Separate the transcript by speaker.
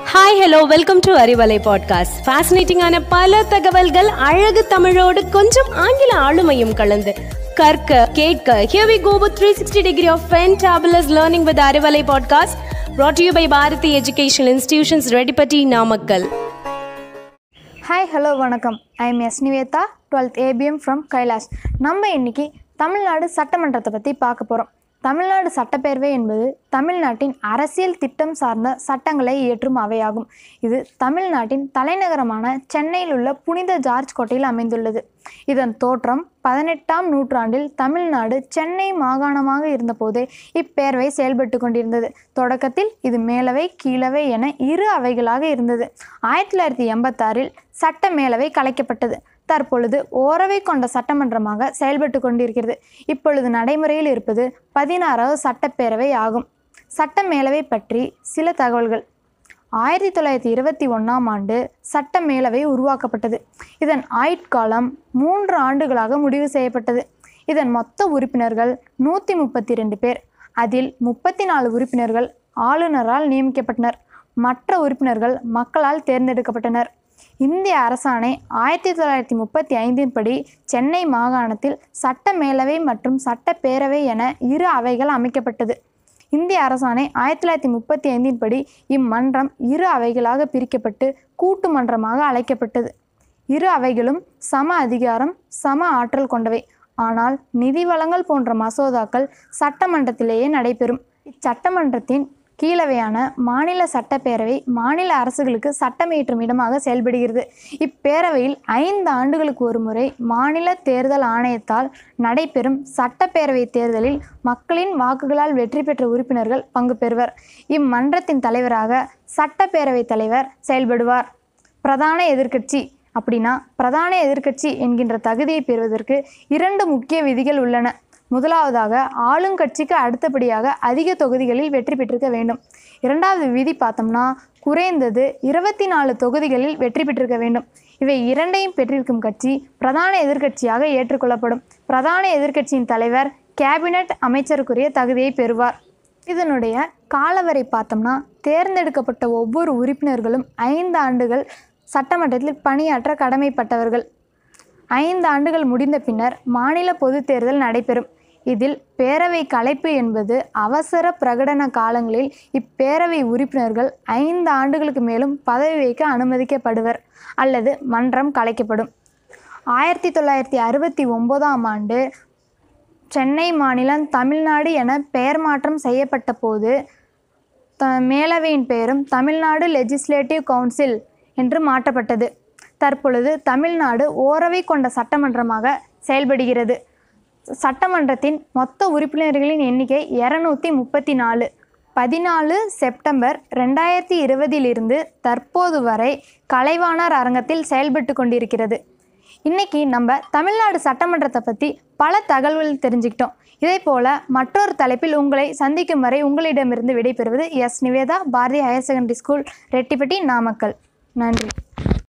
Speaker 1: hi hello welcome to Arivalai podcast ஃபேசினேட்டிங்கான பல தகவல்கள் அழகு தமிழோடு கொஞ்சம் ஆங்கில ஆளுமையும் கலந்து கற்க கேட்க here we go with 360 degree of fantabulous learning with Arivalai podcast brought to you by Bharathi educational institutions Reddipatti Namakkal
Speaker 2: hi hello வணக்கம் I am S Nivetha twelfth ABM from Kailash நம்ம இன்னைக்கு தமிழ்நாடு சட்டமன்றத்தை பற்றி பார்க்க போகிறோம் தமிழ்நாடு சட்டப்பேரவை என்பது தமிழ்நாட்டின் அரசியல் திட்டம் சார்ந்த சட்டங்களை இயற்றும் அவையாகும் இது தமிழ்நாட்டின் தலைநகரமான சென்னையில் உள்ள புனித ஜார்ஜ் கோட்டையில் அமைந்துள்ளது இதன் தோற்றம் பதினெட்டாம் நூற்றாண்டில் தமிழ்நாடு சென்னை மாகாணமாக இருந்தபோதே இப்பேரவை செயல்பட்டு கொண்டிருந்தது தொடக்கத்தில் இது மேலவை கீழவை என இரு அவைகளாக இருந்தது ஆயிரத்தி தொள்ளாயிரத்தி எண்பத்தாறில் சட்ட மேலவை கலைக்கப்பட்டது தற்பொழுது ஓரவை கொண்ட சட்டமன்றமாக செயல்பட்டு கொண்டிருக்கிறது இப்பொழுது நடைமுறையில் இருப்பது பதினாறாவது சட்டப்பேரவை ஆகும் சட்ட மேலவை பற்றி சில தகவல்கள் ஆயிரத்தி தொள்ளாயிரத்தி இருபத்தி ஒன்றாம் ஆண்டு சட்ட மேலவை உருவாக்கப்பட்டது இதன் ஆயுட்காலம் மூன்று ஆண்டுகளாக முடிவு செய்யப்பட்டது இதன் மொத்த உறுப்பினர்கள் நூற்றி முப்பத்தி ரெண்டு பேர் அதில் முப்பத்தி நாலு உறுப்பினர்கள் ஆளுநரால் நியமிக்கப்பட்டனர் மற்ற உறுப்பினர்கள் மக்களால் தேர்ந்தெடுக்கப்பட்டனர் இந்திய அரசாணை ஆயிரத்தி தொள்ளாயிரத்தி முப்பத்தி ஐந்தின் படி சென்னை மாகாணத்தில் சட்ட மேலவை மற்றும் சட்டப்பேரவை என இரு அவைகள் அமைக்கப்பட்டது இந்திய அரசாணை ஆயிரத்தி தொள்ளாயிரத்தி முப்பத்தி ஐந்தின் படி இம்மன்றம் இரு அவைகளாக பிரிக்கப்பட்டு கூட்டு மன்றமாக அழைக்கப்பட்டது இரு அவைகளும் சம அதிகாரம் சம ஆற்றல் கொண்டவை ஆனால் நிதி வழங்கல் போன்ற மசோதாக்கள் சட்டமன்றத்திலேயே நடைபெறும் இச்சட்டமன்றத்தின் கீழவையான மாநில சட்டப்பேரவை மாநில அரசுகளுக்கு சட்டம் இயற்றும் இடமாக செயல்படுகிறது இப்பேரவையில் ஐந்து ஆண்டுகளுக்கு ஒரு முறை மாநில தேர்தல் ஆணையத்தால் நடைபெறும் சட்டப்பேரவை தேர்தலில் மக்களின் வாக்குகளால் வெற்றி பெற்ற உறுப்பினர்கள் பங்கு பெறுவர் இம்மன்றத்தின் தலைவராக சட்டப்பேரவை தலைவர் செயல்படுவார் பிரதான எதிர்க்கட்சி அப்படின்னா பிரதான எதிர்க்கட்சி என்கின்ற தகுதியை பெறுவதற்கு இரண்டு முக்கிய விதிகள் உள்ளன முதலாவதாக ஆளுங்கட்சிக்கு அடுத்தபடியாக அதிக தொகுதிகளில் வெற்றி பெற்றிருக்க வேண்டும் இரண்டாவது விதி பார்த்தோம்னா குறைந்தது இருபத்தி நாலு தொகுதிகளில் வெற்றி பெற்றிருக்க வேண்டும் இவை இரண்டையும் பெற்றிருக்கும் கட்சி பிரதான எதிர்க்கட்சியாக ஏற்றுக்கொள்ளப்படும் பிரதான எதிர்க்கட்சியின் தலைவர் கேபினட் அமைச்சருக்குரிய தகுதியை பெறுவார் இதனுடைய காலவரை பார்த்தோம்னா தேர்ந்தெடுக்கப்பட்ட ஒவ்வொரு உறுப்பினர்களும் ஐந்து ஆண்டுகள் சட்டமன்றத்தில் பணியாற்ற கடமைப்பட்டவர்கள் ஐந்து ஆண்டுகள் முடிந்த பின்னர் மாநில பொதுத் தேர்தல் நடைபெறும் இதில் பேரவை கலைப்பு என்பது அவசர பிரகடன காலங்களில் இப்பேரவை உறுப்பினர்கள் ஐந்து ஆண்டுகளுக்கு மேலும் பதவி வைக்க அனுமதிக்கப்படுவர் அல்லது மன்றம் கலைக்கப்படும் ஆயிரத்தி தொள்ளாயிரத்தி அறுபத்தி ஒம்போதாம் ஆண்டு சென்னை மாநிலம் தமிழ்நாடு என பெயர் மாற்றம் செய்யப்பட்ட போது த மேலவையின் பெயரும் தமிழ்நாடு லெஜிஸ்லேட்டிவ் கவுன்சில் என்று மாற்றப்பட்டது தற்பொழுது தமிழ்நாடு ஓரவை கொண்ட சட்டமன்றமாக செயல்படுகிறது சட்டமன்றத்தின் மொத்த உறுப்பினர்களின் எண்ணிக்கை இரநூத்தி முப்பத்தி நாலு பதினாலு செப்டம்பர் ரெண்டாயிரத்தி இருபதிலிருந்து தற்போது வரை கலைவாணர் அரங்கத்தில் செயல்பட்டு கொண்டிருக்கிறது இன்னைக்கு நம்ம தமிழ்நாடு சட்டமன்றத்தை பற்றி பல தகவல்கள் தெரிஞ்சுக்கிட்டோம் இதே போல் மற்றொரு தலைப்பில் உங்களை சந்திக்கும் வரை உங்களிடமிருந்து விடைபெறுவது S Nivetha Bharathi higher secondary school Reddipatti Namakkal நன்றி